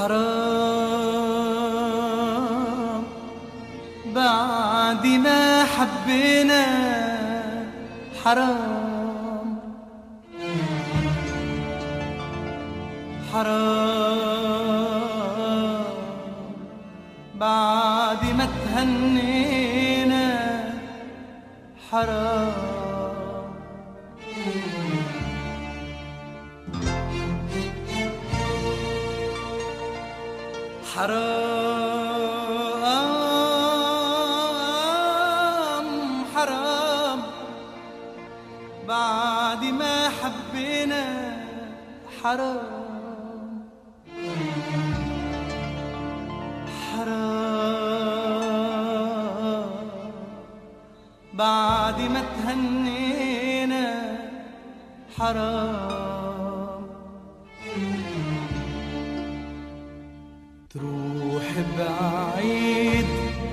حرام بعد ما حبينا حرام حرام بعد ما تهنينا حرام حرام حرام بعد ما حبينا حرام حرام بعد ما تهنينا حرام تروح بعيد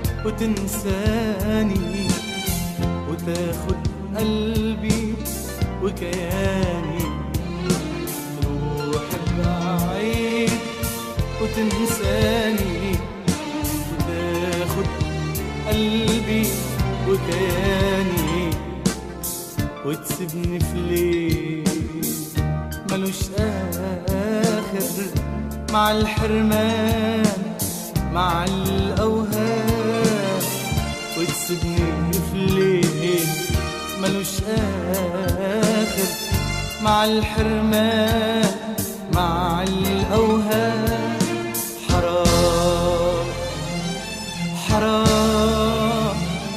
وتنساني وتاخد قلبي وكياني تروح بعيد وتنساني وتاخد قلبي وكياني وتسيبني في ليل ملوش آخر مع الحرمان مع الأوهام وتسيبني في ليل ملوش آخر مع الحرمان مع الأوهام حرام حرام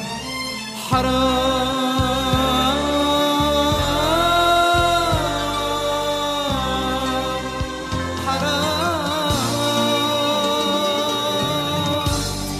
حرام حرام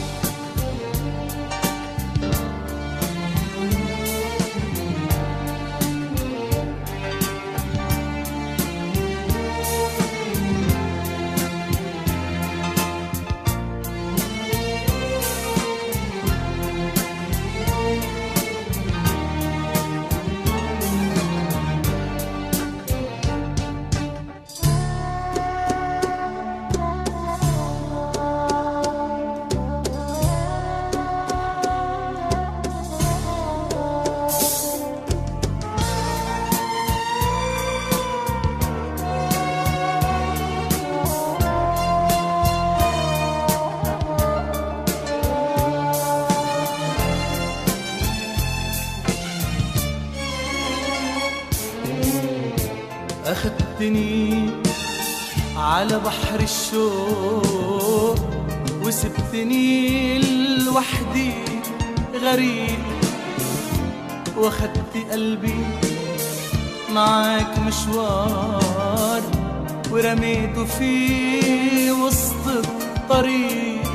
أخدتني على بحر الشوق وسبتني لوحدي غريب واخدت قلبي معاك مشوار ورميته في وسط الطريق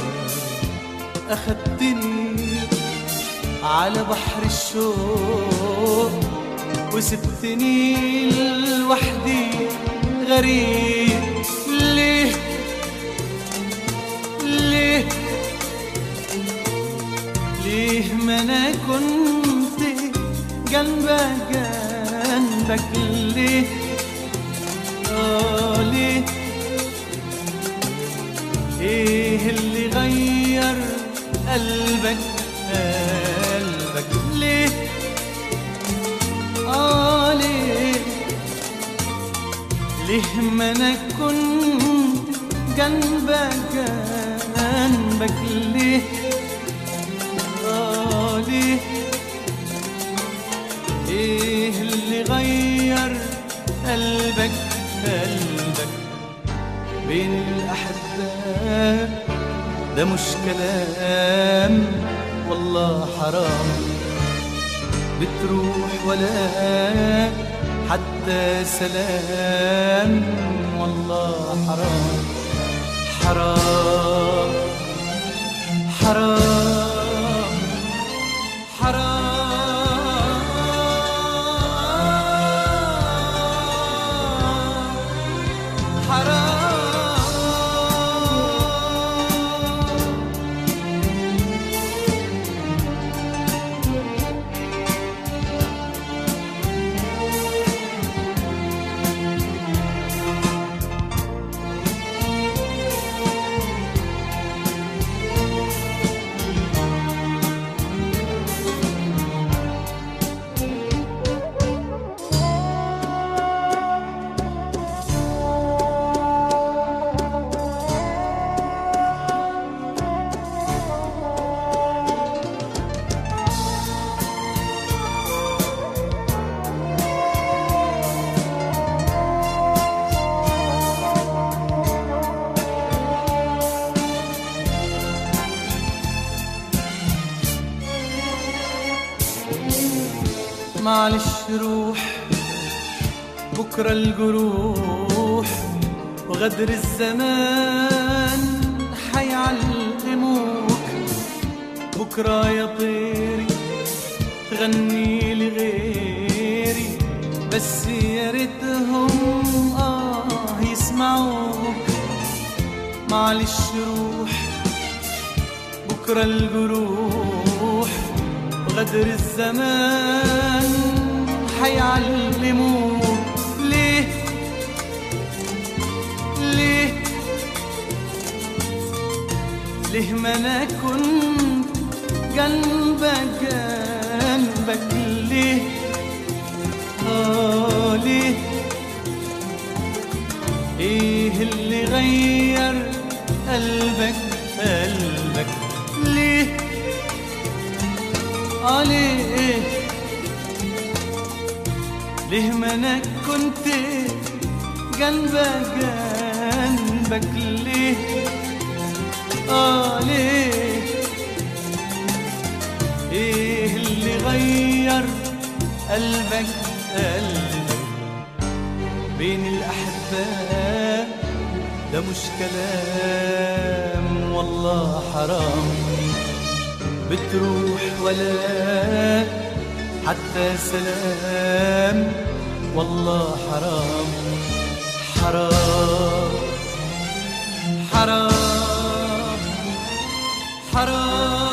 أخدتني على بحر الشوق وسبتني لوحدي غريب ليه ليه ليه ما انا كنت جنبك جنبك ليه اه ليه ايه اللي غير قلبك قلبك ليه آه ليه ليه ما انا كنت جنبك جنبك ليه آه ليه ايه اللي غير قلبك قلبك بين الأحباب ده مش كلام والله حرام بتروح ولا حتى سلام والله حرام حرام حرام حرام حرام معلش روح بكرة الجروح وغدر الزمان حيعلموك بكرة يا طيري غني لغيري بس يا ريتهم آه يسمعوك معلش روح بكرة الجروح وغدر الزمان حيعلموك ليه ليه ليه ما انا كنت جنبك جنبك ليه اه ليه ايه اللي غير قلبك قلبك ليه اه ليه ليه ما انا كنت جنبك جنبك ليه اه ليه ايه اللي غير قلبك قلبك بين الاحباء ده مش كلام والله حرام بتروح ولا حتى سلام والله حرام حرام حرام حرام